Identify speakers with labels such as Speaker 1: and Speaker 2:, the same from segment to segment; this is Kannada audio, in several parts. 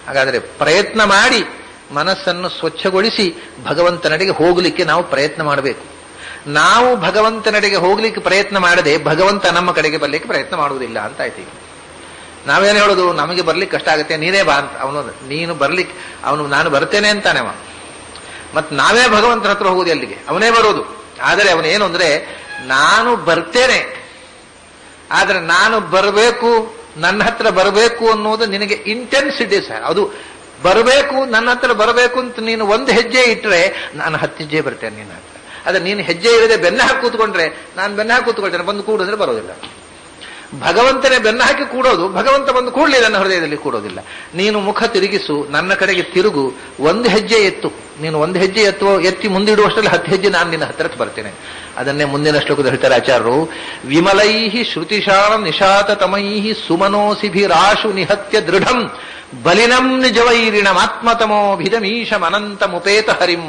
Speaker 1: ಹಾಗಾದರೆ ಪ್ರಯತ್ನ ಮಾಡಿ ಮನಸ್ಸನ್ನು ಸ್ವಚ್ಛಗೊಳಿಸಿ ಭಗವಂತನಡೆಗೆ ಹೋಗಲಿಕ್ಕೆ ನಾವು ಪ್ರಯತ್ನ ಮಾಡಬೇಕು ನಾವು ಭಗವಂತನಡೆಗೆ ಹೋಗ್ಲಿಕ್ಕೆ ಪ್ರಯತ್ನ ಮಾಡದೆ ಭಗವಂತ ನಮ್ಮ ಕಡೆಗೆ ಬರ್ಲಿಕ್ಕೆ ಪ್ರಯತ್ನ ಮಾಡುವುದಿಲ್ಲ ಅಂತ ಆಯ್ತು ಈಗ ನಾವೇನು ಹೇಳೋದು ನಮಗೆ ಬರ್ಲಿಕ್ಕೆ ಕಷ್ಟ ಆಗುತ್ತೆ ನೀನೇ ಬಾ ಅಂತ ಅವನು ನೀನು ಬರ್ಲಿಕ್ಕೆ ಅವನು ನಾನು ಬರ್ತೇನೆ ಅಂತಾನೆ ಅವ ಮತ್ ನಾವೇ ಭಗವಂತನ ಹತ್ರ ಹೋಗುದು ಅಲ್ಲಿಗೆ ಅವನೇ ಬರೋದು ಆದರೆ ಅವನೇನು ಅಂದ್ರೆ ನಾನು ಬರ್ತೇನೆ ಆದ್ರೆ ನಾನು ಬರಬೇಕು ನನ್ನ ಹತ್ರ ಬರಬೇಕು ಅನ್ನೋದು ನಿನಗೆ ಇಂಟೆನ್ಸಿಟಿ ಸರ್ ಅದು ಬರಬೇಕು ನನ್ನ ಹತ್ರ ಬರಬೇಕು ಅಂತ ನೀನು ಒಂದು ಹೆಜ್ಜೆ ಇಟ್ಟರೆ ನಾನು ಹತ್ತು ಹೆಜ್ಜೆ ಬರ್ತೇನೆ ನಿನ್ನ ಹತ್ರ ಅದೇ ನೀನು ಹೆಜ್ಜೆ ಇರದೆ ಬೆನ್ನ ಹಾಕಿ ಕೂತ್ಕೊಂಡ್ರೆ ನಾನು ಬೆನ್ನ ಹಾಕಿ ಕೂತ್ಕೊಳ್ತೇನೆ ಬಂದು ಕೂಡಿದ್ರೆ ಬರೋದಿಲ್ಲ ಭಗವಂತನೇ ಬೆನ್ನ ಹಾಕಿ ಕೂಡೋದು ಭಗವಂತ ಬಂದು ಕೂಡಲಿ ನನ್ನ ಹೃದಯದಲ್ಲಿ ಕೂಡೋದಿಲ್ಲ ನೀನು ಮುಖ ತಿರುಗಿಸು ನನ್ನ ಕಡೆಗೆ ತಿರುಗು ಒಂದು ಹೆಜ್ಜೆ ಎತ್ತು ನೀನು ಒಂದು ಹೆಜ್ಜೆ ಎತ್ತುವ ಎತ್ತಿ ಮುಂದಿಡುವಷ್ಟರಲ್ಲಿ ಹತ್ತು ಹೆಜ್ಜೆ ನಾನು ನಿನ್ನ ಹತ್ತಿರಕ್ಕೆ ಬರ್ತೇನೆ ಅದನ್ನೇ ಮುಂದಿನ ಶ್ಲೋಕದ ಹೇಳ್ತಾರೆ ಆಚಾರ್ಯರು ವಿಮಲೈ ಶ್ರುತಿಶಾಣ ನಿಶಾತ ತಮೈ ಸುಮನೋಸಿಭಿರಾಶು ನಿಹತ್ಯ ದೃಢಂ ಬಲಿನಂ ನಿಜವೈರಿಣಮಾತ್ಮತಮೋ ಭಿದಮೀಶಮನಂತಮುಪೇತ ಹರಿಂ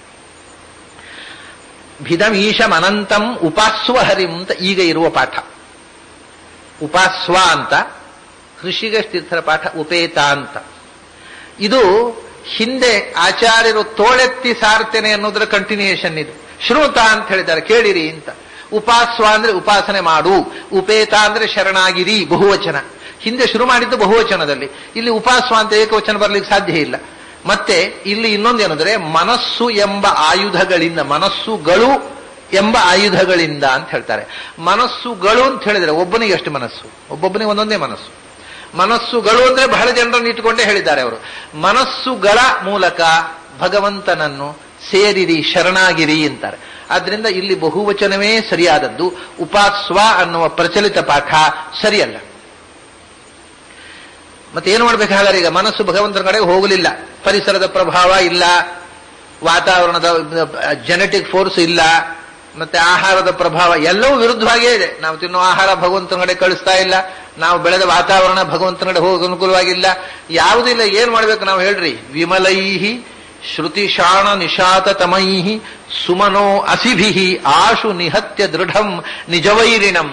Speaker 1: ಭಿದಮೀಶಮನಂತಂ ಉಪಾಸ್ವ ಹರಿಂ ಅಂತ ಈಗ ಇರುವ ಪಾಠ ಉಪಾಸ್ವ ಅಂತ ಋಷಿಗೇಶ್ ತೀರ್ಥರ ಪಾಠ ಉಪೇತ ಅಂತ ಇದು ಹಿಂದೆ ಆಚಾರ್ಯರು ತೋಳೆತ್ತಿ ಸಾರ್ತೇನೆ ಅನ್ನೋದರ ಕಂಟಿನ್ಯೂಯೇಷನ್ ಇದು ಶ್ರುತ ಅಂತ ಹೇಳಿದ್ದಾರೆ ಕೇಳಿರಿ ಅಂತ ಉಪಾಸ್ವ ಅಂದ್ರೆ ಉಪಾಸನೆ ಮಾಡು ಉಪೇತ ಅಂದ್ರೆ ಶರಣಾಗಿರಿ ಬಹುವಚನ ಹಿಂದೆ ಶುರು ಮಾಡಿದ್ದು ಬಹುವಚನದಲ್ಲಿ ಇಲ್ಲಿ ಉಪಾಸ್ವ ಅಂತ ಏಕವಚನ ಬರ್ಲಿಕ್ಕೆ ಸಾಧ್ಯ ಇಲ್ಲ ಮತ್ತೆ ಇಲ್ಲಿ ಇನ್ನೊಂದೇನಂದ್ರೆ ಮನಸ್ಸು ಎಂಬ ಆಯುಧಗಳಿಂದ ಮನಸ್ಸುಗಳು ಎಂಬ ಆಯುಧಗಳಿಂದ ಅಂತ ಹೇಳ್ತಾರೆ ಮನಸ್ಸುಗಳು ಅಂತ ಹೇಳಿದ್ರೆ ಒಬ್ಬನಿಗೆ ಎಷ್ಟು ಮನಸ್ಸು ಒಬ್ಬೊಬ್ಬನಿಗೆ ಒಂದೊಂದೇ ಮನಸ್ಸು ಮನಸ್ಸುಗಳು ಅಂದ್ರೆ ಬಹಳ ಜನರನ್ನು ಇಟ್ಟುಕೊಂಡೇ ಹೇಳಿದ್ದಾರೆ ಅವರು ಮನಸ್ಸುಗಳ ಮೂಲಕ ಭಗವಂತನನ್ನು ಸೇರಿರಿ ಶರಣಾಗಿರಿ ಅಂತಾರೆ ಆದ್ರಿಂದ ಇಲ್ಲಿ ಬಹುವಚನವೇ ಸರಿಯಾದದ್ದು ಉಪಾಸ್ವ ಅನ್ನುವ ಪ್ರಚಲಿತ ಪಾಠ ಸರಿಯಲ್ಲ ಮತ್ತೆ ಏನು ಮಾಡ್ಬೇಕಾದ್ರೆ ಈಗ ಮನಸ್ಸು ಭಗವಂತನ ಕಡೆಗೆ ಹೋಗಲಿಲ್ಲ ಪರಿಸರದ ಪ್ರಭಾವ ಇಲ್ಲ ವಾತಾವರಣದ ಜೆನೆಟಿಕ್ ಫೋರ್ಸ್ ಇಲ್ಲ ಮತ್ತೆ ಆಹಾರದ ಪ್ರಭಾವ ಎಲ್ಲವೂ ವಿರುದ್ಧವಾಗೇ ಇದೆ ನಾವು ತಿನ್ನೋ ಆಹಾರ ಭಗವಂತನ ಕಡೆ ಕಳಿಸ್ತಾ ಇಲ್ಲ ನಾವು ಬೆಳೆದ ವಾತಾವರಣ ಭಗವಂತನ ಕಡೆ ಹೋಗಿ ಅನುಕೂಲವಾಗಿಲ್ಲ ಯಾವುದಿಲ್ಲ ಏನ್ ಮಾಡ್ಬೇಕು ನಾವು ಹೇಳ್ರಿ ವಿಮಲೈಹಿ ಶ್ರುತಿಶಾಣ ನಿಶಾತ ತಮೈಹಿ ಸುಮನೋ ಅಸಿಭಿ ಆಶು ನಿಹತ್ಯ ದೃಢಂ ನಿಜವೈರಿಣಂ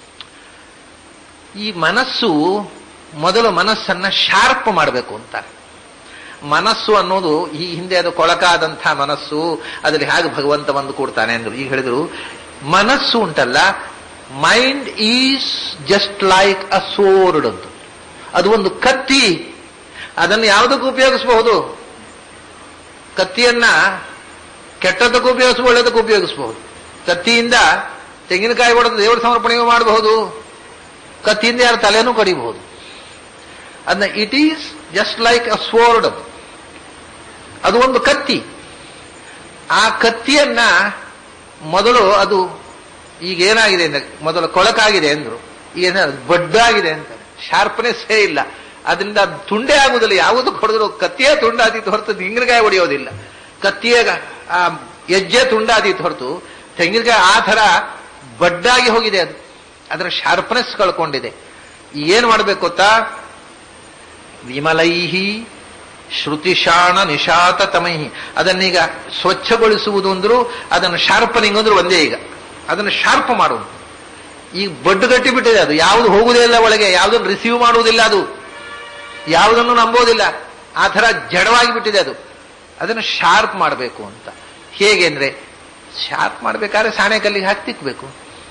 Speaker 1: ಈ ಮನಸ್ಸು ಮೊದಲು ಮನಸ್ಸನ್ನ ಶಾರ್ಪ್ ಮಾಡಬೇಕು ಅಂತಾರೆ ಮನಸ್ಸು ಅನ್ನೋದು ಈ ಹಿಂದೆ ಅದು ಕೊಳಕಾದಂಥ ಮನಸ್ಸು ಅದರಲ್ಲಿ ಹೇಗೆ ಭಗವಂತ ಬಂದು ಕೊಡ್ತಾನೆ ಅಂದ್ರು ಈಗ ಹೇಳಿದ್ರು ಮನಸ್ಸು ಉಂಟಲ್ಲ mind is just like a sword ಅಂತ ಅದು ಒಂದು ಕತ್ತಿ ಅದನ್ನು ಯಾವುದಕ್ಕೂ ಉಪಯೋಗಿಸಬಹುದು ಕತ್ತಿಯನ್ನ ಕೆಟ್ಟದಕ್ಕೂ ಉಪಯೋಗಿಸಬಹುದು ಒಳ್ಳೆದಕ್ಕೂ ಉಪಯೋಗಿಸಬಹುದು ಕತ್ತಿಯಿಂದ ತೆಂಗಿನಕಾಯಿ ಹೊಡೆದು ದೇವರ ಸಮರ್ಪಣೆಯೂ ಮಾಡಬಹುದು ಕತ್ತಿಯಿಂದ ಯಾರ ತಲೆನೂ ಕಡಿಬಹುದು ಅದನ್ನ it is just like a sword ಅದು ಒಂದು ಕತ್ತಿ ಆ ಕತ್ತಿಯನ್ನ ಮೊದಲು ಅದು ಈಗ ಏನಾಗಿದೆ ಅಂದ್ರೆ ಮೊದಲು ಕೊಳಕಾಗಿದೆ ಅಂದ್ರು ಈಗ ಬಡ್ಡಾಗಿದೆ ಅಂತ ಶಾರ್ಪ್ನೆಸ್ಸೇ ಇಲ್ಲ ಅದರಿಂದ ತುಂಡೇ ಆಗುದಿಲ್ಲ ಯಾವುದು ಹೊಡೆದ್ರು ಕತ್ತಿಯೇ ತುಂಡಾದೀತು ಹೊರತು ತೆಂಗಿನಕಾಯಿ ಹೊಡೆಯೋದಿಲ್ಲ ಕತ್ತಿಯ ಆ ಹೆಜ್ಜೆ ತುಂಡಾದೀತು ಹೊರತು ತೆಂಗಿನಕಾಯಿ ಆ ಥರ ಬಡ್ಡಾಗಿ ಹೋಗಿದೆ ಅದು ಅದರ ಶಾರ್ಪ್ನೆಸ್ ಕಳ್ಕೊಂಡಿದೆ ಏನ್ ಮಾಡ್ಬೇಕು ಗೊತ್ತಾ ವಿಮಲೈಹಿ ಶ್ರುತಿಶಾಣ ನಿಶಾತ ತಮೈಹಿ ಅದನ್ನೀಗ ಸ್ವಚ್ಛಗೊಳಿಸುವುದು ಅಂದ್ರು ಅದನ್ನು ಶಾರ್ಪನಿಂಗ್ ಅಂದ್ರು ಒಂದೇ ಈಗ ಅದನ್ನು ಶಾರ್ಪ್ ಮಾಡುವುದು ಈಗ ಬಡ್ಡು ಗಟ್ಟಿ ಬಿಟ್ಟಿದೆ ಅದು ಯಾವುದು ಹೋಗುವುದೇ ಇಲ್ಲ ಒಳಗೆ ಯಾವುದನ್ನು ರಿಸೀವ್ ಮಾಡುವುದಿಲ್ಲ ಅದು ಯಾವುದನ್ನು ನಂಬೋದಿಲ್ಲ ಆ ಥರ ಜಡವಾಗಿ ಬಿಟ್ಟಿದೆ ಅದು ಅದನ್ನು ಶಾರ್ಪ್ ಮಾಡಬೇಕು ಅಂತ ಹೇಗೆ ಅಂದ್ರೆ ಶಾರ್ಪ್ ಮಾಡ್ಬೇಕಾದ್ರೆ ಸಾಣೆ ಕಲ್ಲಿಗೆ ಹಾಕಿ ತಿಕ್ಕಬೇಕು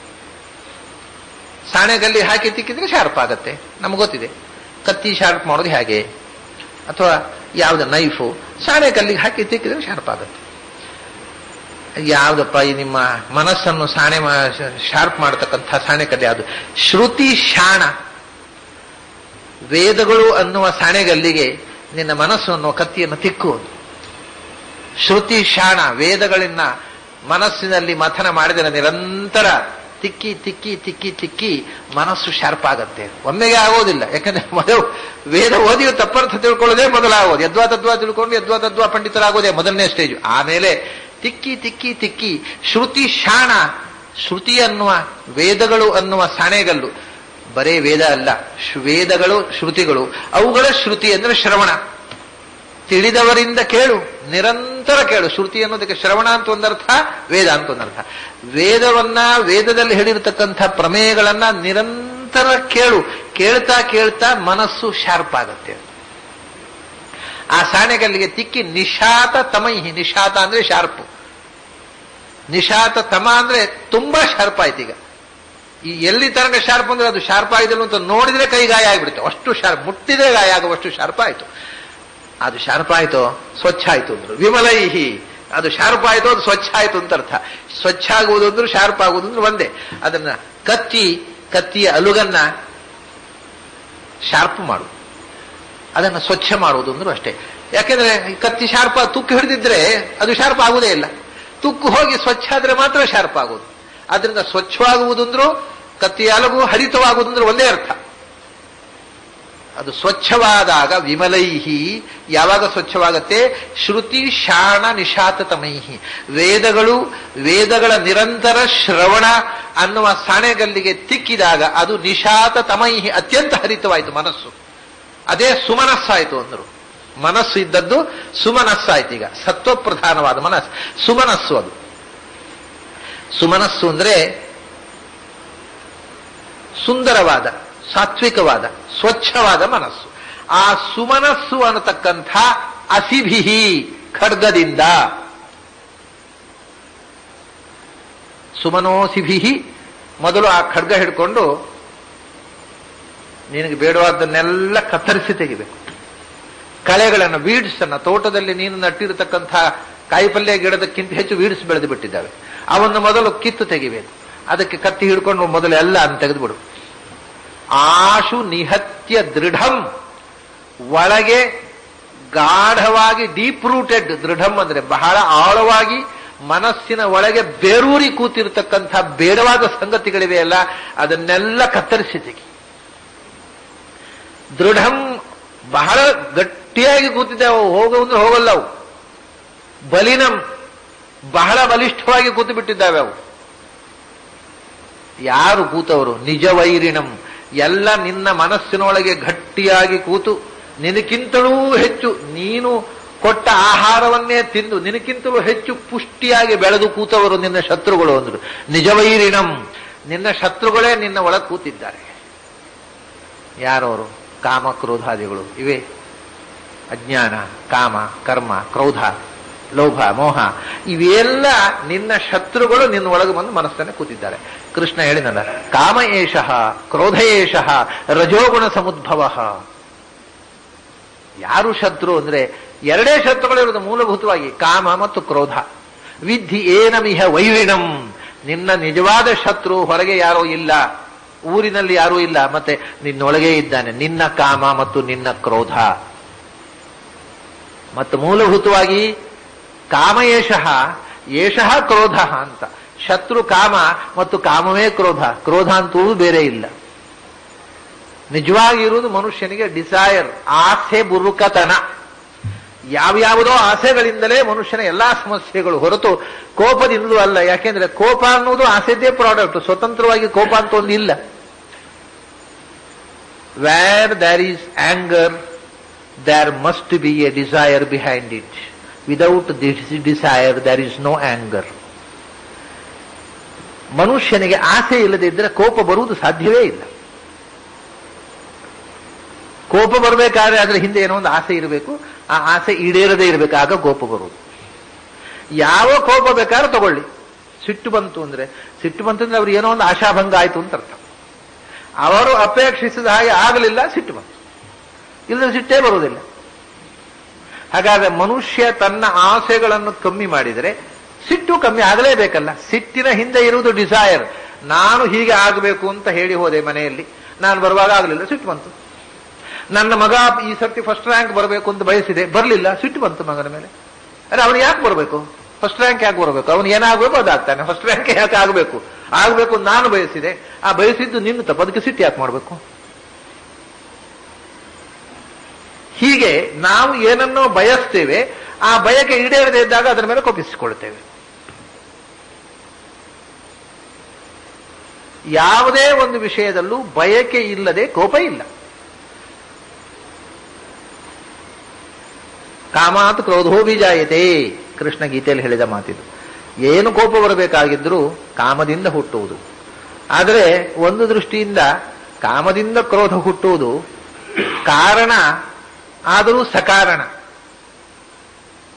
Speaker 1: ಸಾಣೆ ಕಲ್ಲಿಗೆ ಹಾಕಿ ತಿಕ್ಕಿದ್ರೆ ಶಾರ್ಪ್ ಆಗತ್ತೆ ನಮ್ಗೆ ಗೊತ್ತಿದೆ ಕತ್ತಿ ಶಾರ್ಪ್ ಮಾಡೋದು ಹೇಗೆ ಅಥವಾ ಯಾವ್ದು ನೈಫು ಸಾಣೆ ಕಲ್ಲಿಗೆ ಹಾಕಿ ತಿಕ್ಕಿದ್ರೆ ಶಾರ್ಪ್ ಆಗುತ್ತೆ ಯಾವ್ದಪ್ಪ ಈ ನಿಮ್ಮ ಮನಸ್ಸನ್ನು ಸಾಣೆ ಶಾರ್ಪ್ ಮಾಡತಕ್ಕಂಥ ಸಾಣೆ ಕಲ್ಲಿ ಯಾವುದು ಶ್ರುತಿ ಶಾಣ ವೇದಗಳು ಅನ್ನುವ ಸಾಣೆಗಲ್ಲಿಗೆ ನಿನ್ನ ಮನಸ್ಸು ಅನ್ನುವ ಕತ್ತಿಯನ್ನು ತಿಕ್ಕುವುದು ಶ್ರುತಿ ಶಾಣ ವೇದಗಳನ್ನ ಮನಸ್ಸಿನಲ್ಲಿ ಮಥನ ಮಾಡಿದರೆ ನಿರಂತರ ತಿಕ್ಕಿ ತಿಕ್ಕಿ ತಿಕ್ಕಿ ತಿಕ್ಕಿ ಮನಸ್ಸು ಶಾರ್ಪ್ ಆಗತ್ತೆ ಒಮ್ಮೆಗೆ ಆಗೋದಿಲ್ಲ ಯಾಕಂದ್ರೆ ಮೊದಲು ವೇದ ಓದಿ ತಪ್ಪರ್ಥ ತಿಳ್ಕೊಳ್ಳೋದೇ ಮೊದಲಾಗೋದು ಯದ್ವಾ ತದ್ವಾ ತಿಳ್ಕೊಂಡು ಯದ್ವಾ ತದ್ವಾ ಪಂಡಿತರಾಗೋದೇ ಮೊದಲನೇ ಸ್ಟೇಜ್ ಆಮೇಲೆ ತಿಕ್ಕಿ ತಿಕ್ಕಿ ತಿಕ್ಕಿ ಶ್ರುತಿ ಶಾಣ ಶ್ರುತಿ ಅನ್ನುವ ವೇದಗಳು ಅನ್ನುವ ಸಾಣೆಗಲ್ಲು ಬರೇ ವೇದ ಅಲ್ಲ ವೇದಗಳು ಶ್ರುತಿಗಳು ಅವುಗಳ ಶ್ರುತಿ ಅಂದ್ರೆ ಶ್ರವಣ ತಿಳಿದವರಿಂದ ಕೇಳು ನಿರಂತರ ಕೇಳು ಶ್ರುತಿ ಅನ್ನೋದಕ್ಕೆ ಶ್ರವಣ ಅಂತ ಒಂದರ್ಥ ವೇದ ಅಂತ ಒಂದರ್ಥ ವೇದವನ್ನ ವೇದದಲ್ಲಿ ಹೇಳಿರತಕ್ಕಂಥ ಪ್ರಮೇಯಗಳನ್ನ ನಿರಂತರ ಕೇಳು ಕೇಳ್ತಾ ಕೇಳ್ತಾ ಮನಸ್ಸು ಶಾರ್ಪ್ ಆಗತ್ತೆ ಆ ಸಾಣೆಗಲ್ಲಿಗೆ ತಿಕ್ಕಿ ನಿಶಾತ ತಮೈಹಿ ನಿಶಾತ ಅಂದ್ರೆ ಶಾರ್ಪು ನಿಶಾತ ತಮ ಅಂದ್ರೆ ತುಂಬಾ ಶಾರ್ಪ್ ಆಯ್ತು ಈಗ ಈ ಎಲ್ಲಿ ತನಕ ಶಾರ್ಪ್ ಅಂದ್ರೆ ಅದು ಶಾರ್ಪ್ ಆಗಿದಲ್ಲ ಅಂತ ನೋಡಿದ್ರೆ ಕೈ ಗಾಯ ಆಗಿಬಿಡುತ್ತೆ ಅಷ್ಟು ಶಾರ್ಪ್ ಮುಟ್ಟಿದ್ರೆ ಗಾಯ ಆಗುವಷ್ಟು ಶಾರ್ಪ್ ಆಯ್ತು ಅದು ಶಾರ್ಪ್ ಆಯ್ತು ಸ್ವಚ್ಛ ಆಯ್ತು ಅಂದ್ರು ವಿಮಲೈಹಿ ಅದು ಶಾರ್ಪ್ ಆಯ್ತು ಅದು ಸ್ವಚ್ಛ ಆಯ್ತು ಅಂತ ಅರ್ಥ ಸ್ವಚ್ಛ ಆಗುವುದು ಅಂದ್ರೆ ಶಾರ್ಪ್ ಆಗುವುದು ಅಂದ್ರೆ ಒಂದೇ ಅದನ್ನ ಕತ್ತಿ ಕತ್ತಿಯ ಅಲುಗನ್ನ ಶಾರ್ಪ್ ಮಾಡು ಅದನ್ನು ಸ್ವಚ್ಛ ಮಾಡುವುದು ಅಂದ್ರೂ ಅಷ್ಟೇ ಯಾಕೆಂದ್ರೆ ಈ ಕತ್ತಿ ಶಾರ್ಪ್ ತುಕ್ಕು ಹಿಡಿದಿದ್ರೆ ಅದು ಶಾರ್ಪ್ ಆಗುವುದೇ ಇಲ್ಲ ತುಕ್ಕು ಹೋಗಿ ಸ್ವಚ್ಛ ಆದ್ರೆ ಮಾತ್ರ ಶಾರ್ಪ್ ಆಗುವುದು ಅದರಿಂದ ಸ್ವಚ್ಛವಾಗುವುದು ಅಂದ್ರೂ ಕತ್ತಿ ಅಲಗು ಹರಿತವಾಗುವುದು ಒಂದೇ ಅರ್ಥ ಅದು ಸ್ವಚ್ಛವಾದಾಗ ವಿಮಲೈಹಿ ಯಾವಾಗ ಸ್ವಚ್ಛವಾಗತ್ತೆ ಶ್ರುತಿ ಶಾಣ ನಿಶಾತ ತಮೈಹಿ ವೇದಗಳು ವೇದಗಳ ನಿರಂತರ ಶ್ರವಣ ಅನ್ನುವ ಸಾಣೆಗಲ್ಲಿಗೆ ತಿಕ್ಕಿದಾಗ ಅದು ನಿಶಾತ ತಮೈಹಿ ಅತ್ಯಂತ ಹರಿತವಾಯಿತು ಮನಸ್ಸು ಅದೇ ಸುಮನಸ್ಸಾಯಿತು ಅಂದರು ಮನಸ್ಸು ಇದ್ದದ್ದು ಸುಮನಸ್ಸಾಯ್ತು ಈಗ ಸತ್ವಪ್ರಧಾನವಾದ ಮನಸ್ಸು ಸುಮನಸ್ಸು ಅದು ಸುಮನಸ್ಸು ಅಂದ್ರೆ ಸುಂದರವಾದ ಸಾತ್ವಿಕವಾದ ಸ್ವಚ್ಛವಾದ ಮನಸ್ಸು ಆ ಸುಮನಸ್ಸು ಅನ್ನತಕ್ಕಂಥ ಅಸಿಭಿಹಿ ಖಡ್ಗದಿಂದ ಸುಮನೋಸಿಭಿಹಿ ಮೊದಲು ಆ ಖಡ್ಗ ಹಿಡ್ಕೊಂಡು ನಿನಗೆ ಬೇಡವಾದನ್ನೆಲ್ಲ ಕತ್ತರಿಸಿ ತೆಗಿಬೇಕು ಕಳೆಗಳನ್ನು ವೀಡ್ಸ್ ಅನ್ನ ತೋಟದಲ್ಲಿ ನೀನು ನಟ್ಟಿರತಕ್ಕಂಥ ಕಾಯಿಪಲ್ಯ ಗಿಡದಕ್ಕಿಂತ ಹೆಚ್ಚು ವೀಡ್ಸ್ ಬೆಳೆದು ಬಿಟ್ಟಿದ್ದಾವೆ ಅವನ್ನು ಮೊದಲು ಕಿತ್ತು ತೆಗಿಬೇಕು ಅದಕ್ಕೆ ಕತ್ತಿ ಹಿಡ್ಕೊಂಡು ಮೊದಲು ಎಲ್ಲ ಅನ್ನು ತೆಗೆದುಬಿಡು ಆಶು ನಿಹತ್ಯ ದೃಢಂ ಒಳಗೆ ಗಾಢವಾಗಿ ಡೀಪ್ ರೂಟೆಡ್ ದೃಢಂ ಅಂದ್ರೆ ಬಹಳ ಆಳವಾಗಿ ಮನಸ್ಸಿನ ಒಳಗೆ ಬೇರೂರಿ ಕೂತಿರತಕ್ಕಂಥ ಬೇಡವಾದ ಸಂಗತಿಗಳಿವೆ ಅಲ್ಲ ಅದನ್ನೆಲ್ಲ ಕತ್ತರಿಸಿ ತೆಗಿ ದೃಢಂ ಬಹಳ ಗಟ್ಟಿಯಾಗಿ ಕೂತಿದೆ ಅವು ಹೋಗು ಅಂದ್ರೆ ಹೋಗಲ್ಲ ಅವು ಬಲಿನಂ ಬಹಳ ಬಲಿಷ್ಠವಾಗಿ ಕೂತು ಬಿಟ್ಟಿದ್ದಾವೆ ಅವು ಯಾರು ಕೂತವರು ನಿಜ ವೈರಿಣಂ ಎಲ್ಲ ನಿನ್ನ ಮನಸ್ಸಿನೊಳಗೆ ಗಟ್ಟಿಯಾಗಿ ಕೂತು ನಿನಕ್ಕಿಂತಲೂ ಹೆಚ್ಚು ನೀನು ಕೊಟ್ಟ ಆಹಾರವನ್ನೇ ತಿಂದು ನಿನಕ್ಕಿಂತಲೂ ಹೆಚ್ಚು ಪುಷ್ಟಿಯಾಗಿ ಬೆಳೆದು ಕೂತವರು ನಿನ್ನ ಶತ್ರುಗಳು ಅಂದ್ರು ನಿಜವೈರಿಣಂ ನಿನ್ನ ಶತ್ರುಗಳೇ ನಿನ್ನ ಒಳಗೆ ಕೂತಿದ್ದಾರೆ ಯಾರವರು ಕಾಮ ಕ್ರೋಧಾದಿಗಳು ಇವೆ ಅಜ್ಞಾನ ಕಾಮ ಕರ್ಮ ಕ್ರೋಧ ಲೋಭ ಮೋಹ ಇವೆಲ್ಲ ನಿನ್ನ ಶತ್ರುಗಳು ನಿನ್ನ ಒಳಗೆ ಬಂದು ಮನಸ್ಸನ್ನೇ ಕೂತಿದ್ದಾರೆ ಕೃಷ್ಣ ಹೇಳಿನಲ್ಲ ಕಾಮ ಏಷಃ ಕ್ರೋಧ ಏಷಃ ರಜೋಗುಣ ಸಮುದ್ಭವ ಯಾರು ಶತ್ರು ಅಂದ್ರೆ ಎರಡೇ ಶತ್ರುಗಳಿರುವುದು ಮೂಲಭೂತವಾಗಿ ಕಾಮ ಮತ್ತು ಕ್ರೋಧ ವಿಧಿ ಏನಮಿಹ ವೈರಿಣಂ ನಿನ್ನ ನಿಜವಾದ ಶತ್ರು ಹೊರಗೆ ಯಾರೋ ಇಲ್ಲ ಊರಿನಲ್ಲಿ ಯಾರೂ ಇಲ್ಲ ಮತ್ತೆ ನಿನ್ನೊಳಗೆ ಇದ್ದಾನೆ ನಿನ್ನ ಕಾಮ ಮತ್ತು ನಿನ್ನ ಕ್ರೋಧ ಮತ್ತು ಮೂಲಭೂತವಾಗಿ ಕಾಮ ಏಷಃ ಏಷಃ ಕ್ರೋಧ ಅಂತ ಶತ್ರು ಕಾಮ ಮತ್ತು ಕಾಮವೇ ಕ್ರೋಧ ಕ್ರೋಧ ಅಂತೂ ಬೇರೆ ಇಲ್ಲ ನಿಜವಾಗಿರುವುದು ಮನುಷ್ಯನಿಗೆ ಡಿಸೈರ್ ಆಸೆ ಬುರುಕತನ ಯಾವ್ಯಾವುದೋ ಆಸೆಗಳಿಂದಲೇ ಮನುಷ್ಯನ ಎಲ್ಲಾ ಸಮಸ್ಯೆಗಳು ಹೊರತು ಕೋಪದಿಂದಲೂ ಅಲ್ಲ ಯಾಕೆಂದ್ರೆ ಕೋಪ ಅನ್ನೋದು ಆಸೆದ್ದೇ ಪ್ರಾಡಕ್ಟ್ ಸ್ವತಂತ್ರವಾಗಿ ಕೋಪ ಅಂತ ಒಂದು ಇಲ್ಲ where there is anger there must be a desire behind it. Without this desire, there is no anger. ಮನುಷ್ಯನಿಗೆ ಆಸೆ ಇಲ್ಲದೆ ಇದ್ರೆ ಕೋಪ ಬರುವುದು ಸಾಧ್ಯವೇ ಇಲ್ಲ ಕೋಪ ಬರಬೇಕಾದ್ರೆ ಅದರ ಹಿಂದೆ ಏನೋ ಒಂದು ಆಸೆ ಇರಬೇಕು ಆ ಆಸೆ ಈಡೇರದೇ ಇರಬೇಕು ಆಗ ಕೋಪ ಬರುವುದು ಯಾವ ಕೋಪ ಬೇಕಾದ್ರೂ ತಗೊಳ್ಳಿ ಸಿಟ್ಟು ಬಂತು ಅಂದ್ರೆ ಸಿಟ್ಟು ಬಂತು ಅಂದ್ರೆ ಅವ್ರು ಏನೋ ಒಂದು ಆಶಾಭಂಗ ಆಯ್ತು ಅಂತ ಅರ್ಥ ಅವರು ಅಪೇಕ್ಷಿಸಿದ ಹಾಗೆ ಆಗಲಿಲ್ಲ ಸಿಟ್ಟು ಬಂತು ಇಲ್ಲದ ಸಿಟ್ಟೇ ಬರುವುದಿಲ್ಲ ಹಾಗಾದ್ರೆ ಮನುಷ್ಯ ತನ್ನ ಆಸೆಗಳನ್ನು ಕಮ್ಮಿ ಮಾಡಿದರೆ ಸಿಟ್ಟು ಕಮ್ಮಿ ಆಗಲೇಬೇಕಲ್ಲ ಸಿಟ್ಟಿನ ಹಿಂದೆ ಇರುವುದು ಡಿಸೈರ್ ನಾನು ಹೀಗೆ ಆಗಬೇಕು ಅಂತ ಹೇಳಿ ಹೋದೆ ಮನೆಯಲ್ಲಿ ನಾನು ಬರುವಾಗ ಆಗಲಿಲ್ಲ ಸಿಟ್ಟು ಬಂತು ನನ್ನ ಮಗ ಈ ಸರ್ತಿ ಫಸ್ಟ್ ರ್ಯಾಂಕ್ ಬರಬೇಕು ಅಂತ ಬಯಸಿದೆ ಬರಲಿಲ್ಲ ಸಿಟ್ಟು ಬಂತು ಮಗನ ಮೇಲೆ ಅರೆ ಅವನು ಯಾಕೆ ಬರಬೇಕು ಫಸ್ಟ್ ರ್ಯಾಂಕ್ ಯಾಕೆ ಬರಬೇಕು ಅವನು ಏನಾಗಬೇಕು ಅದಾಗ್ತಾನೆ ಫಸ್ಟ್ ರ್ಯಾಂಕ್ ಯಾಕೆ ಆಗಬೇಕು ಆಗಬೇಕು ನಾನು ಬಯಸಿದೆ ಆ ಬಯಸಿದ್ದು ನಿನ್ನ ತಪ್ಪು ಅದಕ್ಕೆ ಸಿಟ್ಟು ಯಾಕೆ ಮಾಡಬೇಕು ಹೀಗೆ ನಾವು ಏನನ್ನೋ ಬಯಸ್ತೇವೆ ಆ ಬಯಕೆ ಈಡೇರದೇ ಇದ್ದಾಗ ಅದರ ಮೇಲೆ ಕೋಪಿಸಿಕೊಳ್ತೇವೆ ಯಾವುದೇ ಒಂದು ವಿಷಯದಲ್ಲೂ ಬಯಕೆ ಇಲ್ಲದೆ ಕೋಪ ಇಲ್ಲ ಕಾಮಾತ್ ಕ್ರೋಧೋ ಬೀಜಾಯತೆ ಕೃಷ್ಣ ಗೀತೆಯಲ್ಲಿ ಹೇಳಿದ ಮಾತಿದು ಏನು ಕೋಪ ಬರಬೇಕಾಗಿದ್ರೂ ಕಾಮದಿಂದ ಹುಟ್ಟುವುದು ಆದರೆ ಒಂದು ದೃಷ್ಟಿಯಿಂದ ಕಾಮದಿಂದ ಕ್ರೋಧ ಹುಟ್ಟುವುದು ಕಾರಣ ಆದರೂ ಸಕಾರಣ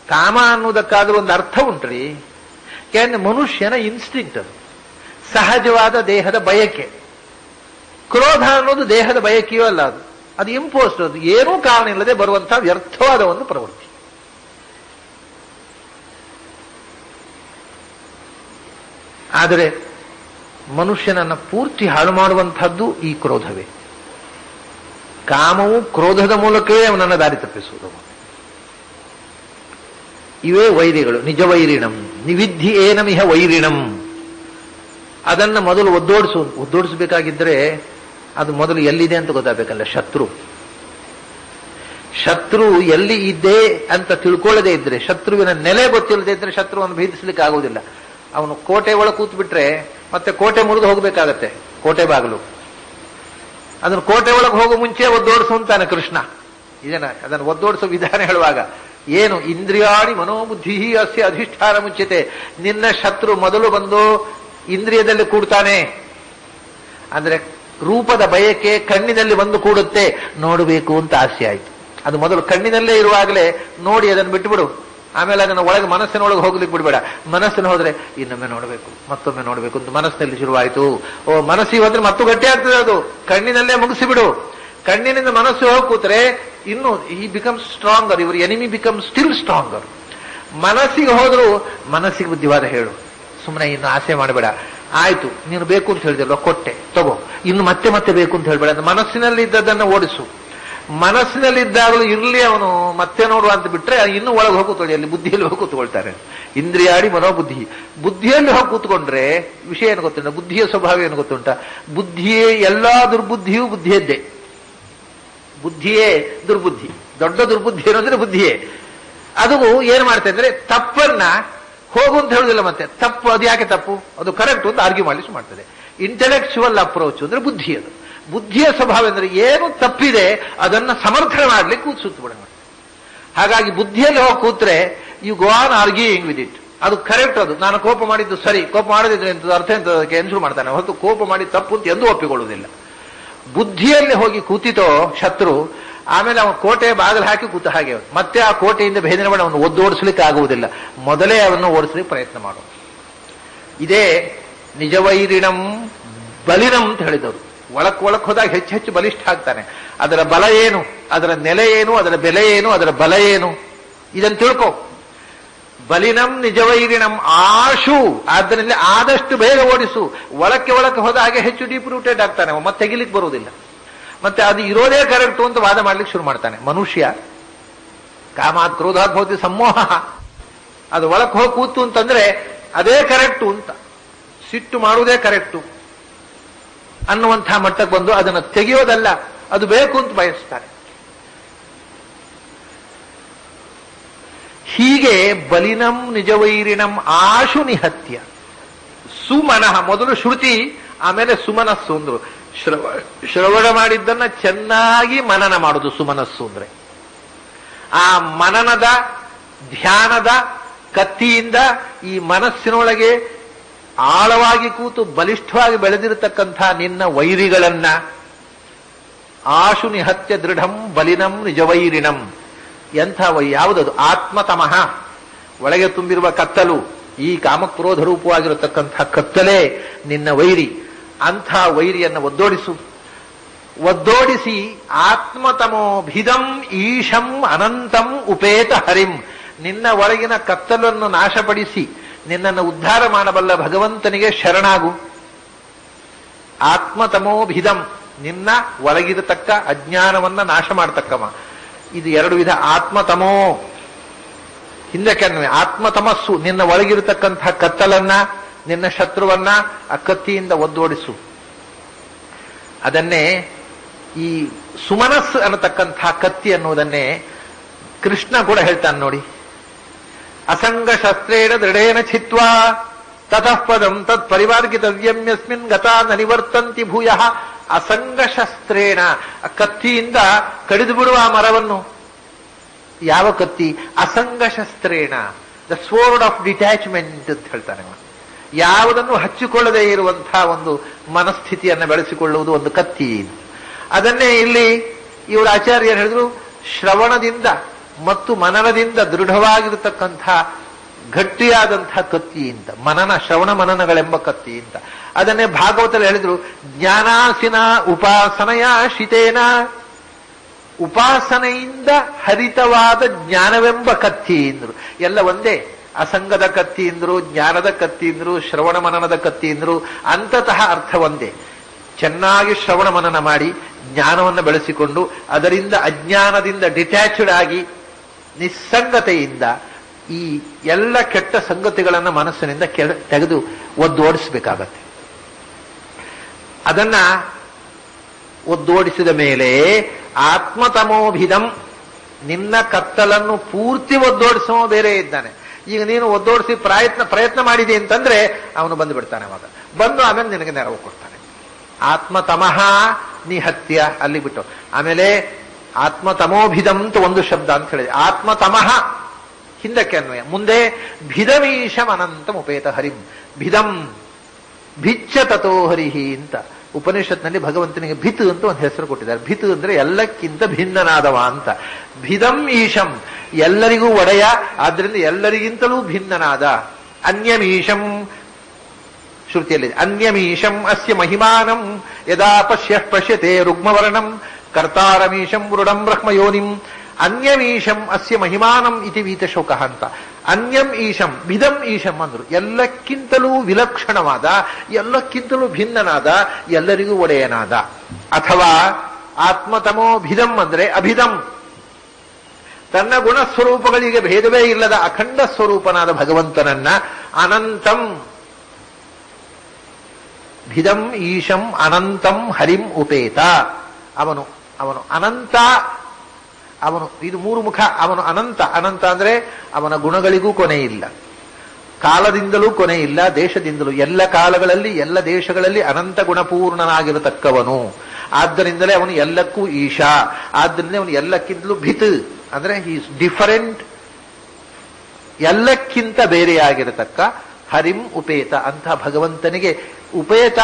Speaker 1: ಕಾಮ ಅನ್ನುವುದಕ್ಕಾದ್ರೂ ಒಂದು ಅರ್ಥ ಉಂಟ್ರಿ ಯಾಕಂದ್ರೆ ಮನುಷ್ಯನ ಇನ್ಸ್ಟಿಂಕ್ಟ್ ಅದು ಸಹಜವಾದ ದೇಹದ ಬಯಕೆ ಕ್ರೋಧ ಅನ್ನೋದು ದೇಹದ ಬಯಕೆಯೂ ಅಲ್ಲ ಅದು ಅದು ಇಂಪೋಸ್ಟ್ ಅದು ಏನೂ ಕಾರಣ ಇಲ್ಲದೆ ಬರುವಂತಹ ವ್ಯರ್ಥವಾದ ಒಂದು ಪ್ರವೃತ್ತಿ ಆದರೆ ಮನುಷ್ಯನನ್ನ ಪೂರ್ತಿ ಹಾಳು ಮಾಡುವಂತಹದ್ದು ಈ ಕ್ರೋಧವೇ ಕಾಮವು ಕ್ರೋಧದ ಮೂಲಕವೇ ಅವನನ್ನು ದಾರಿ ತಪ್ಪಿಸುವುದು ಇವೇ ವೈರಿಗಳು ನಿಜ ವೈರಿಣಂ ನಿವಿಧಿ ಏನಮಿಹ ವೈರಿಣಂ ಅದನ್ನ ಮೊದಲು ಒದ್ದೋಡಿಸು ಒದ್ದೋಡಿಸಬೇಕಾಗಿದ್ರೆ ಅದು ಮೊದಲು ಎಲ್ಲಿದೆ ಅಂತ ಗೊತ್ತಾಗಬೇಕಲ್ಲ ಶತ್ರು ಶತ್ರು ಎಲ್ಲಿ ಇದ್ದೆ ಅಂತ ತಿಳ್ಕೊಳ್ಳದೆ ಇದ್ರೆ ಶತ್ರುವಿನ ನೆಲೆ ಗೊತ್ತಿಲ್ಲದೆ ಇದ್ರೆ ಶತ್ರುವನ್ನು ಭೇದಿಸ್ಲಿಕ್ಕೆ ಆಗುವುದಿಲ್ಲ ಅವನು ಕೋಟೆ ಒಳಗೆ ಕೂತ್ ಬಿಟ್ರೆ ಮತ್ತೆ ಕೋಟೆ ಮುರಿದು ಹೋಗ್ಬೇಕಾಗತ್ತೆ ಕೋಟೆ ಬಾಗಿಲು ಅದನ್ನು ಕೋಟೆ ಒಳಗೆ ಹೋಗೋ ಮುಂಚೆ ಒದ್ದೋಡಿಸು ಅಂತಾನೆ ಕೃಷ್ಣ ಇದನ್ನ ಅದನ್ನು ಒದ್ದೋಡಿಸೋ ವಿಧಾನ ಹೇಳುವಾಗ ಏನು ಇಂದ್ರಿಯಾಣಿ ಮನೋಬುದ್ಧಿ ಅಸ್ಯ ಅಧಿಷ್ಠಾನ ಮುಚ್ಚಿತೆ ನಿನ್ನ ಶತ್ರು ಮೊದಲು ಬಂದು ಇಂದ್ರಿಯದಲ್ಲಿ ಕೂಡ್ತಾನೆ ಅಂದ್ರೆ ರೂಪದ ಬಯಕೆ ಕಣ್ಣಿನಲ್ಲಿ ಬಂದು ಕೂಡುತ್ತೆ ನೋಡಬೇಕು ಅಂತ ಆಸೆ ಆಯ್ತು ಅದು ಮೊದಲು ಕಣ್ಣಿನಲ್ಲೇ ಇರುವಾಗಲೇ ನೋಡಿ ಅದನ್ನು ಬಿಟ್ಬಿಡು ಆಮೇಲೆ ಅದನ್ನು ಒಳಗೆ ಮನಸ್ಸಿನೊಳಗೆ ಹೋಗ್ಲಿಕ್ಕೆ ಬಿಡಬೇಡ ಮನಸ್ಸಿನ ಹೋದ್ರೆ ಇನ್ನೊಮ್ಮೆ ನೋಡಬೇಕು ಮತ್ತೊಮ್ಮೆ ನೋಡಬೇಕು ಅಂತ ಮನಸ್ಸಿನಲ್ಲಿ ಶುರುವಾಯಿತು ಓ ಮನಸ್ಸಿಗೆ ಹೋದ್ರೆ ಮತ್ತು ಗಟ್ಟಿ ಆಗ್ತದೆ ಅದು ಕಣ್ಣಿನಲ್ಲೇ ಮುಗಿಸಿಬಿಡು ಕಣ್ಣಿನಿಂದ ಮನಸ್ಸು ಹೋಗಿ ಕೂತ್ರೆ ಇನ್ನು ಈ ಬಿಕಮ್ ಸ್ಟ್ರಾಂಗರ್ ಇವರು ಎನಿಮಿ ಬಿಕಮ್ ಸ್ಟಿಲ್ ಸ್ಟ್ರಾಂಗರ್ ಮನಸ್ಸಿಗೆ ಹೋದ್ರು ಮನಸ್ಸಿಗೆ ಬುದ್ಧಿವಾದ ಹೇಳು ಸುಮ್ಮನೆ ಇನ್ನು ಆಸೆ ಮಾಡಬೇಡ ಆಯ್ತು ನೀನು ಬೇಕು ಅಂತ ಹೇಳಿದಲ್ವ ಕೊಟ್ಟೆ ತಗೋ ಇನ್ನು ಮತ್ತೆ ಮತ್ತೆ ಬೇಕು ಅಂತ ಹೇಳ್ಬೇಡ ಅದು ಮನಸ್ಸಿನಲ್ಲಿ ಇದ್ದದನ್ನ ಓಡಿಸು ಮನಸ್ಸಿನಲ್ಲಿದ್ದಾಗಲೂ ಇರ್ಲಿ ಅವನು ಮತ್ತೆ ನೋಡುವ ಅಂತ ಬಿಟ್ರೆ ಇನ್ನು ಒಳಗೆ ಹೋಗಿ ಕೂತ್ಕೊಳ್ಳಿ ಅಲ್ಲಿ ಬುದ್ಧಿಯಲ್ಲಿ ಹೋಗಿ ಕೂತ್ಕೊಳ್ತಾರೆ ಇಂದ್ರಿಯಾಡಿ ಮನೋಬುದ್ಧಿ ಬುದ್ಧಿಯಲ್ಲಿ ಹೋಗಿ ಕೂತ್ಕೊಂಡ್ರೆ ವಿಷಯ ಏನು ಗೊತ್ತುಂಟ ಬುದ್ಧಿಯ ಸ್ವಭಾವ ಏನು ಗೊತ್ತುಂಟ ಬುದ್ಧಿಯೇ ಎಲ್ಲಾ ದುರ್ಬುದ್ಧಿಯೂ ಬುದ್ಧಿಯದ್ದೇ ಬುದ್ಧಿಯೇ ದುರ್ಬುದ್ಧಿ ದೊಡ್ಡ ದುರ್ಬುದ್ಧಿ ಏನಂದ್ರೆ ಬುದ್ಧಿಯೇ ಅದು ಏನ್ ಮಾಡುತ್ತೆ ಅಂದ್ರೆ ತಪ್ಪನ್ನ ಹೋಗು ಅಂತ ಹೇಳುದಿಲ್ಲ ಮತ್ತೆ ತಪ್ಪು ಅದು ಯಾಕೆ ತಪ್ಪು ಅದು ಕರೆಕ್ಟ್ ಅಂತ ಆರ್ಗ್ಯೂ ಮಾಡ್ಲಿಕ್ಕೆ ಮಾಡ್ತದೆ ಇಂಟೆಲೆಕ್ಚುವಲ್ ಅಪ್ರೋಚ್ ಅಂದ್ರೆ ಬುದ್ಧಿ ಅದು ಬುದ್ಧಿಯ ಸ್ವಭಾವ ಅಂದ್ರೆ ಏನು ತಪ್ಪಿದೆ ಅದನ್ನ ಸಮರ್ಥನೆ ಮಾಡ್ಲಿಕ್ಕೆ ಕೂತ್ಸುತ್ತ ಬಿಡ ಹಾಗಾಗಿ ಬುದ್ಧಿಯಲ್ಲಿ ಹೋಗಿ ಕೂತ್ರೆ you go on arguing with it ಅದು ಕರೆಕ್ಟ್ ಅದು ನಾನು ಕೋಪ ಮಾಡಿದ್ದು ಸರಿ ಕೋಪ ಮಾಡದಿದ್ರೆ ಎಂತದ್ದು ಅರ್ಥ ಎಂತ ಅದಕ್ಕೆ ಎನ್ಸು ಮಾಡ್ತಾನೆ ಹೊರತು ಕೋಪ ಮಾಡಿ ತಪ್ಪು ಅಂತ ಎಂದೂ ಒಪ್ಪಿಕೊಳ್ಳುವುದಿಲ್ಲ ಬುದ್ಧಿಯಲ್ಲಿ ಹೋಗಿ ಕೂತಿತೋ ಶತ್ರು ಆಮೇಲೆ ಅವನು ಕೋಟೆ ಬಾಗಿಲು ಹಾಕಿ ಕೂತ ಹಾಗೆ ಅವನು. ಮತ್ತೆ ಆ ಕೋಟೆಯಿಂದ ಭೇದನೆ ಮಾಡಿ ಅವನು ಒದ್ದೋಡಿಸ್ಲಿಕ್ಕೆ ಆಗುವುದಿಲ್ಲ ಮೊದಲೇ ಅವನು ಓಡಿಸ್ಲಿಕ್ಕೆ ಪ್ರಯತ್ನ ಮಾಡು ಇದೇ ನಿಜವೈರಿಣಂ ಬಲಿನಂ ಅಂತ ಹೇಳಿದವರು ಒಳಕ್ ಒಳಕ್ ಹೋದಾಗ ಹೆಚ್ಚು ಹೆಚ್ಚು ಬಲಿಷ್ಠ ಆಗ್ತಾನೆ ಅದರ ಬಲ ಏನು ಅದರ ನೆಲೆ ಏನು ಅದರ ಬೆಲೆ ಏನು ಅದರ ಬಲ ಏನು ಇದನ್ನು ತಿಳ್ಕೊ ಬಲಿನಂ ನಿಜವೈರಿಣಂ ಆಶು ಆದ್ದರಿಂದ ಆದಷ್ಟು ಬೇಗ ಓಡಿಸು ಒಳಕ್ಕೆ ಒಳಕ್ಕೆ ಹೋದ ಹಾಗೆ ಹೆಚ್ಚು ಡೀಪ್ ರೂಟೆಡ್ ಆಗ್ತಾನೆ ಅವ ಮತ್ತೆ ತೆಗಿಲಿಕ್ಕೆ ಬರುವುದಿಲ್ಲ ಮತ್ತೆ ಅದು ಇರೋದೇ ಕರೆಕ್ಟು ಅಂತ ವಾದ ಮಾಡ್ಲಿಕ್ಕೆ ಶುರು ಮಾಡ್ತಾನೆ ಮನುಷ್ಯ ಕಾಮಾತ್ ಕ್ರೋಧಾತ್ ಭವತಿ ಸಮೋಹ ಅದು ಒಳಕ್ಕೆ ಹೋಗಿ ಕೂತು ಅಂತಂದ್ರೆ ಅದೇ ಕರೆಕ್ಟು ಅಂತ ಸಿಟ್ಟು ಮಾಡುವುದೇ ಕರೆಕ್ಟು ಅನ್ನುವಂತಹ ಮಟ್ಟಕ್ಕೆ ಬಂದು ಅದನ್ನು ತೆಗೆಯೋದಲ್ಲ ಅದು ಬೇಕು ಅಂತ ಬಯಸ್ತಾರೆ ಹೀಗೆ ಬಲಿನಂ ನಿಜವೈರಿಣಂ ಆಶು ನಿಹತ್ಯ ಸುಮನಃ ಮೊದಲು ಶ್ರುತಿ ಆಮೇಲೆ ಸುಮನಸ್ಸು ಅಂದ್ರು ಶ್ರವ ಶ್ರವಣ ಮಾಡಿದ್ದನ್ನ ಚೆನ್ನಾಗಿ ಮನನ ಮಾಡುದು ಸುಮನಸ್ಸು ಅಂದ್ರೆ ಆ ಮನನದ ಧ್ಯಾನದ ಕತ್ತಿಯಿಂದ ಈ ಮನಸ್ಸಿನೊಳಗೆ ಆಳವಾಗಿ ಕೂತು ಬಲಿಷ್ಠವಾಗಿ ಬೆಳೆದಿರತಕ್ಕಂಥ ನಿನ್ನ ವೈರಿಗಳನ್ನ ಆಶು ನಿಹತ್ಯ ದೃಢಂ ಬಲಿನಂ ನಿಜವೈರಿಣಂ ಎಂಥ ವೈ ಯಾವುದದು ಆತ್ಮತಮಃ ಒಳಗೆ ತುಂಬಿರುವ ಕತ್ತಲು ಈ ಕಾಮಕ್ರೋಧ ರೂಪವಾಗಿರತಕ್ಕಂಥ ಕತ್ತಲೇ ನಿನ್ನ ವೈರಿ ಅಂಥ ವೈರಿಯನ್ನು ಒದ್ದೋಡಿಸು ಒದ್ದೋಡಿಸಿ ಆತ್ಮತಮೋ ಭಿದಂ ಈಶಂ ಅನಂತಂ ಉಪೇತ ಹರಿಂ ನಿನ್ನ ಒಳಗಿನ ಕತ್ತಲನ್ನು ನಾಶಪಡಿಸಿ ನಿನ್ನನ್ನು ಉದ್ಧಾರ ಮಾಡಬಲ್ಲ ಭಗವಂತನಿಗೆ ಶರಣಾಗು ಆತ್ಮತಮೋ ಭಿದಂ ನಿನ್ನ ಒಳಗಿರತಕ್ಕ ಅಜ್ಞಾನವನ್ನ ನಾಶ ಮಾಡತಕ್ಕವ ಇದು ಎರಡು ವಿಧ ಆತ್ಮತಮೋ ಹಿಂದಕ್ಕೆ ಅನ್ನುವೆ ಆತ್ಮತಮಸ್ಸು ನಿನ್ನ ಒಳಗಿರತಕ್ಕಂಥ ಕತ್ತಲನ್ನ ನಿನ್ನ ಶತ್ರುವನ್ನ ಆ ಕತ್ತಿಯಿಂದ ಒದ್ದೋಡಿಸು ಅದನ್ನೇ ಈ ಸುಮನಸ್ಸು ಅನ್ನತಕ್ಕಂಥ ಕತ್ತಿ ಅನ್ನುವುದನ್ನೇ ಕೃಷ್ಣ ಕೂಡ ಹೇಳ್ತಾನೆ ನೋಡಿ ಅಸಂಗ ಶಸ್ತ್ರೇಣ ದೃಢೇನ ಚಿತ್ವಾ ತತಃ ಪದಂ ತತ್ ಪರಿವಾರ್ಗಿತವ್ಯಂ ಯಸ್ಮಿನ್ ಗತಾ ನ ನಿವರ್ತಂತಿ ಭೂಯ ಅಸಂಗ ಶಸ್ತ್ರೇಣ ಆ ಕತ್ತಿಯಿಂದ ಕಡಿದು ಬಿಡುವ ಆ ಮರವನ್ನು ಯಾವ ಕತ್ತಿ ಅಸಂಗ ಶಸ್ತ್ರೇಣ ದ ಸ್ವೋರ್ಡ್ ಆಫ್ ಡಿಟ್ಯಾಚ್ಮೆಂಟ್ ಅಂತ ಹೇಳ್ತಾನೆ ಅವನು. ಯಾವುದನ್ನು ಹಚ್ಚಿಕೊಳ್ಳದೆ ಇರುವಂತಹ ಒಂದು ಮನಸ್ಥಿತಿಯನ್ನು ಬೆಳೆಸಿಕೊಳ್ಳುವುದು ಒಂದು ಕತ್ತಿ ಅದನ್ನೇ ಇಲ್ಲಿ ಇವರು ಆಚಾರ್ಯರು ಹೇಳಿದ್ರು ಶ್ರವಣದಿಂದ ಮತ್ತು ಮನನದಿಂದ ದೃಢವಾಗಿರತಕ್ಕಂಥ ಗಟ್ಟಿಯಾದಂಥ ಕತ್ತಿ ಅಂತ ಮನನ ಶ್ರವಣ ಮನನಗಳೆಂಬ ಕತ್ತಿ ಅಂತ ಅದನ್ನೇ ಭಾಗವತಲ್ಲಿ ಹೇಳಿದ್ರು ಜ್ಞಾನಾಸಿನ ಉಪಾಸನೆಯ ಶಿತೇನ ಉಪಾಸನೆಯಿಂದ ಹರಿತವಾದ ಜ್ಞಾನವೆಂಬ ಕತ್ತಿ ಎಂದ್ರು ಎಲ್ಲ ಒಂದೇ ಅಸಂಗದ ಕತ್ತಿ ಎಂದ್ರು ಜ್ಞಾನದ ಕತ್ತಿ ಎಂದ್ರು ಶ್ರವಣ ಮನನದ ಕತ್ತಿ ಎಂದ್ರು ಅಂತತಃ ಅರ್ಥ ಒಂದೇ ಚೆನ್ನಾಗಿ ಶ್ರವಣ ಮನನ ಮಾಡಿ ಜ್ಞಾನವನ್ನು ಬೆಳೆಸಿಕೊಂಡು ಅದರಿಂದ ಅಜ್ಞಾನದಿಂದ ಡಿಟ್ಯಾಚ್ಡ್ ಆಗಿ ನಿಸ್ಸಂಗತೆಯಿಂದ ಈ ಎಲ್ಲ ಕೆಟ್ಟ ಸಂಗತಿಗಳನ್ನ ಮನಸ್ಸಿನಿಂದ ಕೆಳ ತೆಗೆದು ಒದ್ದೋಡಿಸ್ಬೇಕಾಗತ್ತೆ ಅದನ್ನ ಒದ್ದೋಡಿಸಿದ ಮೇಲೆ ಆತ್ಮತಮೋಭಿದಂ ನಿನ್ನ ಕತ್ತಲನ್ನು ಪೂರ್ತಿ ಒದ್ದೋಡಿಸುವ ಬೇರೆ ಇದ್ದಾನೆ ಈಗ ನೀನು ಒದ್ದೋಡಿಸಿ ಪ್ರಯತ್ನ ಪ್ರಯತ್ನ ಮಾಡಿದೆ ಅಂತಂದ್ರೆ ಅವನು ಬಂದು ಬಿಡ್ತಾನೆ ಅವಾಗ ಬಂದು ಆಮೇಲೆ ನಿನಗೆ ನೆರವು ಕೊಡ್ತಾನೆ ಆತ್ಮತಮಃ ನಿಹತ್ಯ ಅಲ್ಲಿ ಬಿಟ್ಟು ಆಮೇಲೆ ಆತ್ಮತಮೋಭಿದಂ ಅಂತ ಒಂದು ಶಬ್ದ ಅಂತ ಹೇಳಿದೆ ಆತ್ಮತಮಃ ಹಿಂದಕ್ಕೆ ಅನ್ವಯ ಮುಂದೆ ಭಿದಮೀಶಂ ಅನಂತಂ ಉಪೇತ ಹರಿಂ ಭಿದಂ ಭಿಚ್ಚ ತಥೋ ಹರಿಹಿ ಅಂತ ಉಪನಿಷತ್ನಲ್ಲಿ ಭಗವಂತನಿಗೆ ಭಿತ್ ಅಂತ ಒಂದು ಹೆಸರು ಕೊಟ್ಟಿದ್ದಾರೆ ಭಿತ್ ಅಂದ್ರೆ ಎಲ್ಲಕ್ಕಿಂತ ಭಿನ್ನನಾದವ ಅಂತ ಭಿದಂ ಈಶಂ ಎಲ್ಲರಿಗೂ ಒಡೆಯ ಆದ್ರಿಂದ ಎಲ್ಲರಿಗಿಂತಲೂ ಭಿನ್ನನಾದ ಅನ್ಯಮೀಶಂ ಶ್ರುತಿಯಲ್ಲಿ ಅನ್ಯಮೀಶಂ ಅಸ್ಯ ಮಹಿಮಾನಂ ಯದಾ ಪಶ್ಯ ಪಶ್ಯತೆ ರುಗ್ಮವರ್ಣಂ ಕರ್ತಾರಮೀಶಂ ಮೃಡಂ ಬ್ರಹ್ಮಯೋನಿಂ ಅನ್ಯಮೀಶಂ ಅಸ್ಯ ಮಹಿಮಾನಂ ಇತಿ ವೀತಶೋಕ ಅಂತ ಅನ್ಯಂ ಈಶಂ ಭಿದಂ ಈಶಂ ಅಂದ್ರು ಎಲ್ಲಕ್ಕಿಂತಲೂ ವಿಲಕ್ಷಣವಾದ ಎಲ್ಲಕ್ಕಿಂತಲೂ ಭಿನ್ನನಾದ ಎಲ್ಲರಿಗೂ ಒಡೆಯನಾದ ಅಥವಾ ಆತ್ಮತಮೋ ಭಿದಂ ಅಂದ್ರೆ ಅಭಿದಂ ತನ್ನ ಗುಣ ಸ್ವರೂಪಗಳಿಗೆ ಭೇದವೇ ಇಲ್ಲದ ಅಖಂಡ ಸ್ವರೂಪನಾದ ಭಗವಂತನನ್ನ ಅನಂತಂ ಭಿದಂ ಈಶಂ ಅನಂತಂ ಹರಿಂ ಉಪೇತ ಅವನು ಅವನು ಅನಂತ ಅವನು ಇದು ಮೂರು ಮುಖ ಅವನು ಅನಂತ ಅನಂತ ಅಂದ್ರೆ ಅವನ ಗುಣಗಳಿಗೂ ಕೊನೆ ಇಲ್ಲ ಕಾಲದಿಂದಲೂ ಕೊನೆ ಇಲ್ಲ ದೇಶದಿಂದಲೂ ಎಲ್ಲ ಕಾಲಗಳಲ್ಲಿ ಎಲ್ಲ ದೇಶಗಳಲ್ಲಿ ಅನಂತ ಗುಣಪೂರ್ಣನಾಗಿರತಕ್ಕವನು ಆದ್ದರಿಂದಲೇ ಅವನು ಎಲ್ಲಕ್ಕೂ ಈಶಾ ಆದ್ದರಿಂದ ಅವನು ಎಲ್ಲಕ್ಕಿಂತಲೂ ಭಿತ್ ಅಂದ್ರೆ ಈಸ್ ಡಿಫರೆಂಟ್ ಎಲ್ಲಕ್ಕಿಂತ ಬೇರೆಯಾಗಿರತಕ್ಕ ಹರಿಂ ಉಪೇತ ಅಂತ ಭಗವಂತನಿಗೆ ಉಪೇತ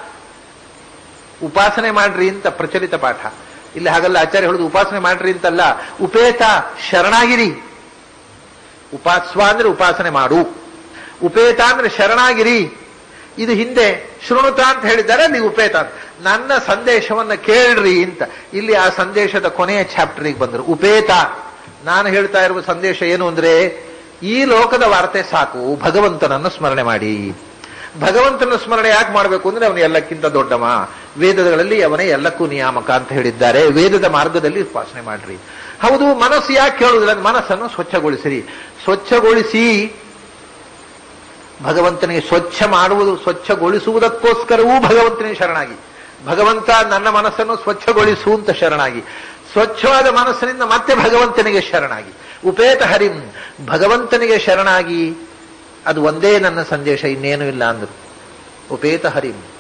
Speaker 1: ಉಪಾಸನೆ ಮಾಡ್ರಿ ಅಂತ ಪ್ರಚಲಿತ ಪಾಠ ಇಲ್ಲಿ ಹಾಗಲ್ಲ ಆಚಾರ್ಯ ಹೇಳುದು ಉಪಾಸನೆ ಮಾಡ್ರಿ ಅಂತಲ್ಲ ಉಪೇತ ಶರಣಾಗಿರಿ ಉಪಾಸ್ವ ಅಂದ್ರೆ ಉಪಾಸನೆ ಮಾಡು ಉಪೇತ ಅಂದ್ರೆ ಶರಣಾಗಿರಿ ಇದು ಹಿಂದೆ ಶೃಣುತ ಅಂತ ಹೇಳಿದ್ದಾರೆ ನೀವು ಉಪೇತ ಅಂತ ನನ್ನ ಸಂದೇಶವನ್ನ ಕೇಳ್ರಿ ಅಂತ ಇಲ್ಲಿ ಆ ಸಂದೇಶದ ಕೊನೆಯ ಚಾಪ್ಟರ್ಗೆ ಬಂದರು ಉಪೇತ ನಾನು ಹೇಳ್ತಾ ಇರುವ ಸಂದೇಶ ಏನು ಅಂದ್ರೆ ಈ ಲೋಕದ ವಾರ್ತೆ ಸಾಕು ಭಗವಂತನನ್ನು ಸ್ಮರಣೆ ಮಾಡಿ ಭಗವಂತನ ಸ್ಮರಣೆ ಯಾಕೆ ಮಾಡಬೇಕು ಅಂದ್ರೆ ಅವನು ಎಲ್ಲಕ್ಕಿಂತ ದೊಡ್ಡವ ವೇದಗಳಲ್ಲಿ ಅವನೇ ಎಲ್ಲಕ್ಕೂ ನಿಯಾಮಕ ಅಂತ ಹೇಳಿದ್ದಾರೆ ವೇದದ ಮಾರ್ಗದಲ್ಲಿ ಉಪಾಸನೆ ಮಾಡ್ರಿ ಹೌದು ಮನಸ್ಸು ಯಾಕೆ ಕೇಳುವುದಿಲ್ಲ ಮನಸ್ಸನ್ನು ಸ್ವಚ್ಛಗೊಳಿಸಿರಿ ಸ್ವಚ್ಛಗೊಳಿಸಿ ಭಗವಂತನಿಗೆ ಸ್ವಚ್ಛ ಮಾಡುವುದು ಸ್ವಚ್ಛಗೊಳಿಸುವುದಕ್ಕೋಸ್ಕರವೂ ಭಗವಂತನಿಗೆ ಶರಣಾಗಿ ಭಗವಂತ ನನ್ನ ಮನಸ್ಸನ್ನು ಸ್ವಚ್ಛಗೊಳಿಸು ಅಂತ ಶರಣಾಗಿ ಸ್ವಚ್ಛವಾದ ಮನಸ್ಸಿನಿಂದ ಮತ್ತೆ ಭಗವಂತನಿಗೆ ಶರಣಾಗಿ ಉಪೇತ ಹರಿಂ ಭಗವಂತನಿಗೆ ಶರಣಾಗಿ ಅದು ಒಂದೇ ನನ್ನ ಸಂದೇಶ ಇನ್ನೇನು ಇಲ್ಲ ಅಂದರು ಉಪೇತ ಹರಿಂ